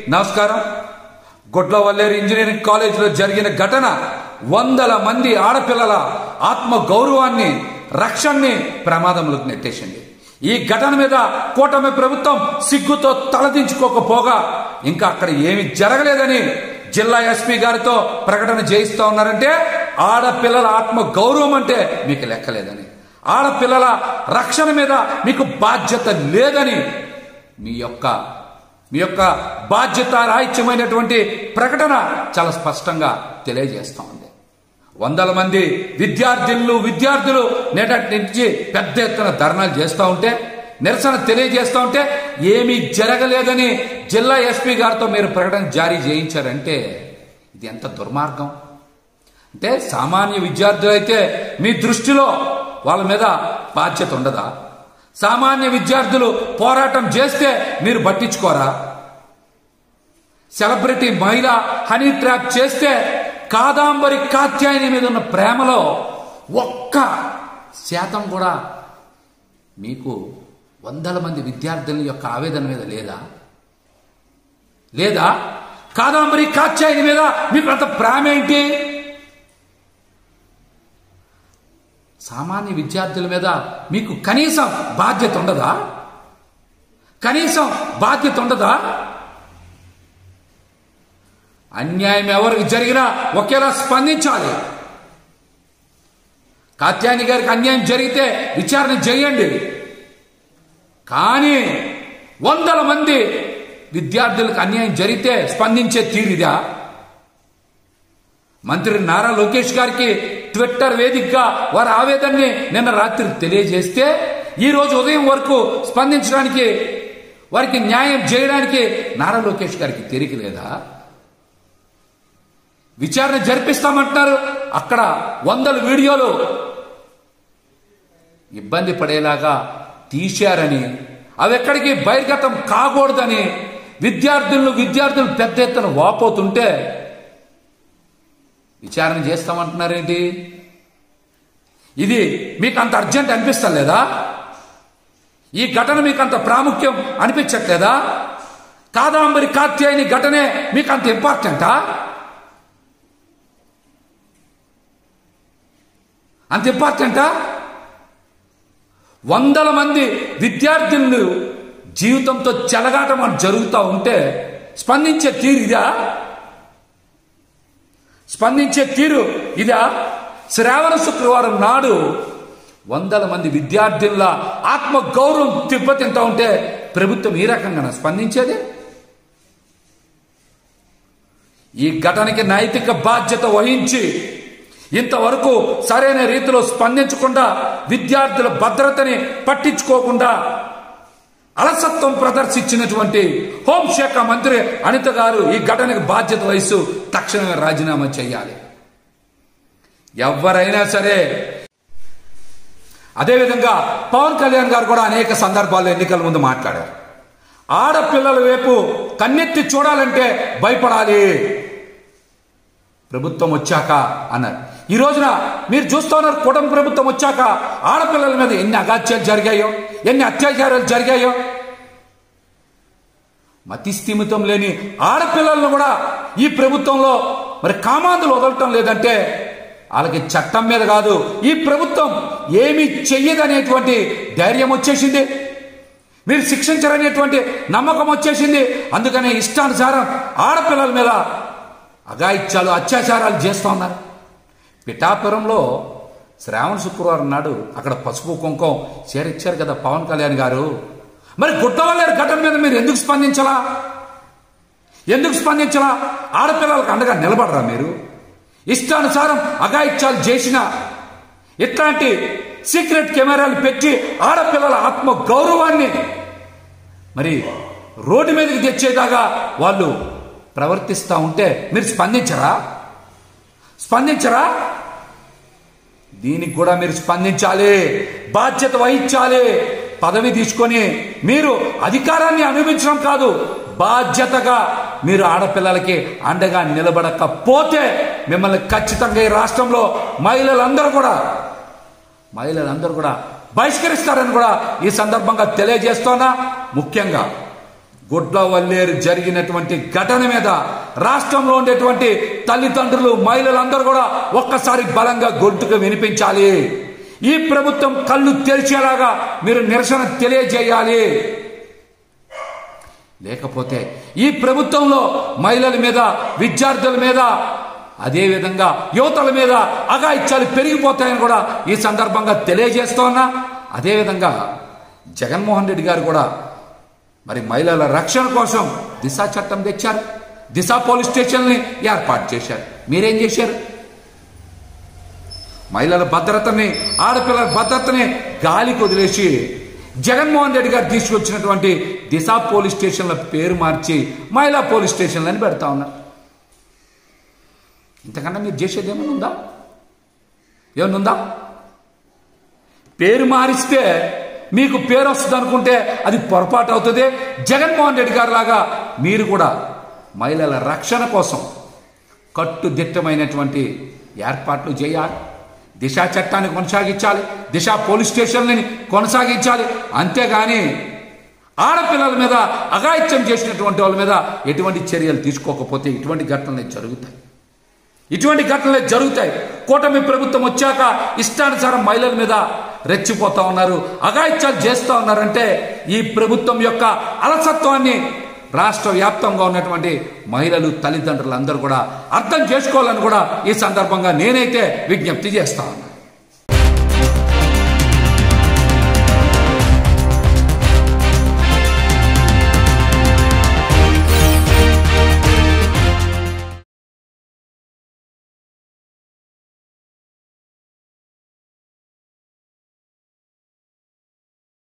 నమస్కారం గొడ్లవల్లేరు ఇంజనీరింగ్ కాలేజీలో జరిగిన ఘటన వందల మంది ఆడపిల్లల ఆత్మ గౌరవాన్ని రక్షణని ప్రమాదంలోకి నెట్టేసింది ఈ ఘటన మీద కూటమి ప్రభుత్వం సిగ్గుతో తలదించుకోకపోగా ఇంకా అక్కడ ఏమి జరగలేదని జిల్లా ఎస్పీ గారితో ప్రకటన చేయిస్తా ఉన్నారంటే ఆడపిల్లల ఆత్మ గౌరవం అంటే మీకు లెక్కలేదని ఆడపిల్లల రక్షణ మీద మీకు బాధ్యత లేదని మీ యొక్క మీ యొక్క బాధ్యత రాహిత్యమైనటువంటి ప్రకటన చాలా స్పష్టంగా తెలియజేస్తా ఉంది వందల మంది విద్యార్థినులు విద్యార్థులు నేటి నుంచి పెద్ద ఎత్తున ధర్నాలు చేస్తూ ఉంటే నిరసన తెలియజేస్తూ ఉంటే ఏమీ జరగలేదని జిల్లా ఎస్పీ గారితో మీరు ప్రకటన జారీ చేయించారంటే ఇది ఎంత దుర్మార్గం అంటే సామాన్య విద్యార్థులు అయితే మీ దృష్టిలో వాళ్ళ మీద బాధ్యత ఉండదా సామాన్య విద్యార్థులు పోరాటం చేస్తే మీరు పట్టించుకోరా సెలబ్రిటీ మహిళ హనీ ట్రాప్ చేస్తే కాదాంబరి కాత్యాయని మీద ఉన్న ప్రేమలో ఒక్క శాతం కూడా మీకు వందల మంది విద్యార్థుల యొక్క ఆవేదన మీద లేదా లేదా కాదాంబరి కాత్యాయని మీద మీకు అంత ప్రేమ ఏంటి సామాన్య విద్యార్థుల మీద మీకు కనీసం బాధ్యత ఉండదా కనీసం బాధ్యత ఉండదా అన్యాయం ఎవరికి జరిగినా ఒకేలా స్పందించాలి కాత్యాయని గారికి అన్యాయం జరిగితే విచారణ చేయండి కానీ వందల మంది విద్యార్థులకు అన్యాయం జరిగితే స్పందించే తీరిదా మంత్రి నారా లోకేష్ గారికి ట్విట్టర్ వేదికగా వారి ఆవేదనని నిన్న రాత్రి తెలియజేస్తే ఈ రోజు ఉదయం వరకు స్పందించడానికి వారికి న్యాయం చేయడానికి నారా లోకేష్ గారికి తీరిక లేదా విచారణ జరిపిస్తామంటున్నారు అక్కడ వందల వీడియోలు ఇబ్బంది పడేలాగా తీశారని అవి ఎక్కడికి బహిర్గతం కాకూడదని విద్యార్థులను విద్యార్థులు పెద్ద ఎత్తున వాపోతుంటే విచారణ చేస్తామంటున్నారేంటి ఇది మీకు అంత అర్జెంట్ అనిపిస్తలేదా ఈ ఘటన మీకు అంత ప్రాముఖ్యం అనిపించట్లేదా కాదాంబరి కాత్యాయని ఘటనే మీకు అంత ఇంపార్టెంటా అంత ఇంపార్టెంటా వందల మంది విద్యార్థులు జీవితంతో చెలగాటం అని జరుగుతూ ఉంటే స్పందించే తీరు ఇదా స్పందించే తీరు ఇదా శ్రావణ శుక్రవారం నాడు వందల మంది విద్యార్థుల ఆత్మ గౌరవం తిబ్బతింటా ఉంటే ప్రభుత్వం ఈ రకంగా స్పందించేది ఈ ఘటనకి నైతిక బాధ్యత వహించి ఇంతవరకు సరైన రీతిలో స్పందించకుండా విద్యార్థుల భద్రతని పట్టించుకోకుండా అలసత్వం ప్రదర్శించినటువంటి హోంశాఖ మంత్రి అనిత గారు ఈ ఘటనకు బాధ్యత వహిస్తూ తక్షణమే రాజీనామా చేయాలి ఎవరైనా సరే అదేవిధంగా పవన్ కళ్యాణ్ గారు కూడా అనేక సందర్భాల్లో ఎన్నికల ముందు మాట్లాడారు ఆడపిల్లల వైపు కన్నెత్తి చూడాలంటే భయపడాలి ప్రభుత్వం వచ్చాక అన్నారు ఈ రోజున మీరు చూస్తూ ఉన్నారు కుటుంబ ప్రభుత్వం వచ్చాక ఆడపిల్లల మీద ఎన్ని అగాత్యాలు జరిగాయో ఎన్ని అత్యాచారాలు జరిగాయో మతి స్థిమితం లేని ఆడపిల్లలను కూడా ఈ ప్రభుత్వంలో మరి కామాంధులు వదలటం లేదంటే వాళ్ళకి చట్టం మీద కాదు ఈ ప్రభుత్వం ఏమి చెయ్యదనేటువంటి ధైర్యం వచ్చేసింది మీరు శిక్షించరనేటువంటి నమ్మకం వచ్చేసింది అందుకనే ఇష్టానుసారం ఆడపిల్లల మీద అగాయిత్యాలు అత్యాచారాలు చేస్తూ ఉన్నారు పిఠాపురంలో శ్రావణ శుక్రవారం నాడు అక్కడ పసుపు కుంకం చేరిచ్చారు కదా పవన్ కళ్యాణ్ గారు మరి గుట్టవల్లేరు ఘటన మీద మీరు ఎందుకు స్పందించలా ఎందుకు స్పందించలా ఆడపిల్లలకు అండగా నిలబడరా మీరు ఇష్టానుసారం అగాయిత్యాలు చేసిన ఇట్లాంటి సీక్రెట్ కెమెరాలు పెట్టి ఆడపిల్లల ఆత్మ గౌరవాన్ని మరి రోడ్డు మీదకి తెచ్చేదాకా వాళ్ళు ప్రవర్తిస్తూ ఉంటే మీరు స్పందించరా స్పందించరా దీనికి కూడా మీరు స్పందించాలి బాధ్యత వహించాలి పదవి తీసుకొని మీరు అధికారాన్ని అనుభవించడం కాదు బాధ్యతగా మీరు ఆడపిల్లలకి అండగా నిలబడకపోతే మిమ్మల్ని ఖచ్చితంగా ఈ రాష్ట్రంలో మహిళలందరూ కూడా మహిళలందరూ కూడా బహిష్కరిస్తారని కూడా ఈ సందర్భంగా తెలియజేస్తోన్నా ముఖ్యంగా గుడ్ల వల్లేరు జరిగినటువంటి ఘటన మీద రాష్ట్రంలో ఉండేటువంటి తల్లిదండ్రులు మహిళలందరూ కూడా ఒక్కసారి బలంగా గొంతుకు వినిపించాలి ఈ ప్రభుత్వం కళ్ళు తెరిచేలాగా మీరు నిరసన తెలియజేయాలి లేకపోతే ఈ ప్రభుత్వంలో మహిళల మీద విద్యార్థుల మీద అదే విధంగా యువతల మీద అగాయిత్యాలు పెరిగిపోతాయని కూడా ఈ సందర్భంగా తెలియజేస్తున్నా అదేవిధంగా జగన్మోహన్ రెడ్డి గారు కూడా మరి మహిళల రక్షణ కోసం దిశ చట్టం తెచ్చారు దిశ పోలీస్ స్టేషన్ని ఏర్పాటు చేశారు మీరేం చేశారు మహిళల భద్రతని ఆడపిల్లల భద్రతని గాలికి వదిలేసి జగన్మోహన్ రెడ్డి గారు తీసుకొచ్చినటువంటి దిశ పోలీస్ స్టేషన్ల పేరు మార్చి మహిళా పోలీస్ స్టేషన్లని పెడతా ఉన్నారు ఇంతకన్నా మీరు చేసేది ఏమైనా ఉందా ఏమైనా ఉందా పేరు మారిస్తే మీకు పేరు వస్తుంది అనుకుంటే అది పొరపాటు అవుతుంది జగన్మోహన్ రెడ్డి గారు లాగా మీరు కూడా మహిళల రక్షణ కోసం కట్టుదిట్టమైనటువంటి ఏర్పాట్లు చేయాలి దిశ చట్టాన్ని కొనసాగించాలి దిశ పోలీస్ స్టేషన్లని కొనసాగించాలి అంతేగాని ఆడపిల్లల మీద అఘాయిత్యం చేసినటువంటి వాళ్ళ మీద ఎటువంటి చర్యలు తీసుకోకపోతే ఇటువంటి ఘటనలు జరుగుతాయి ఇటువంటి ఘటనలే జరుగుతాయి కూటమి ప్రభుత్వం వచ్చాక ఇష్టానుసారం మహిళల మీద రెచ్చిపోతా ఉన్నారు అఘాయిత్యాలు చేస్తూ ఉన్నారంటే ఈ ప్రభుత్వం యొక్క అలసత్వాన్ని రాష్ట్ర వ్యాప్తంగా ఉన్నటువంటి మహిళలు తల్లిదండ్రులు అందరూ కూడా అర్థం చేసుకోవాలని కూడా ఈ సందర్భంగా నేనైతే విజ్ఞప్తి చేస్తా ఉన్నాను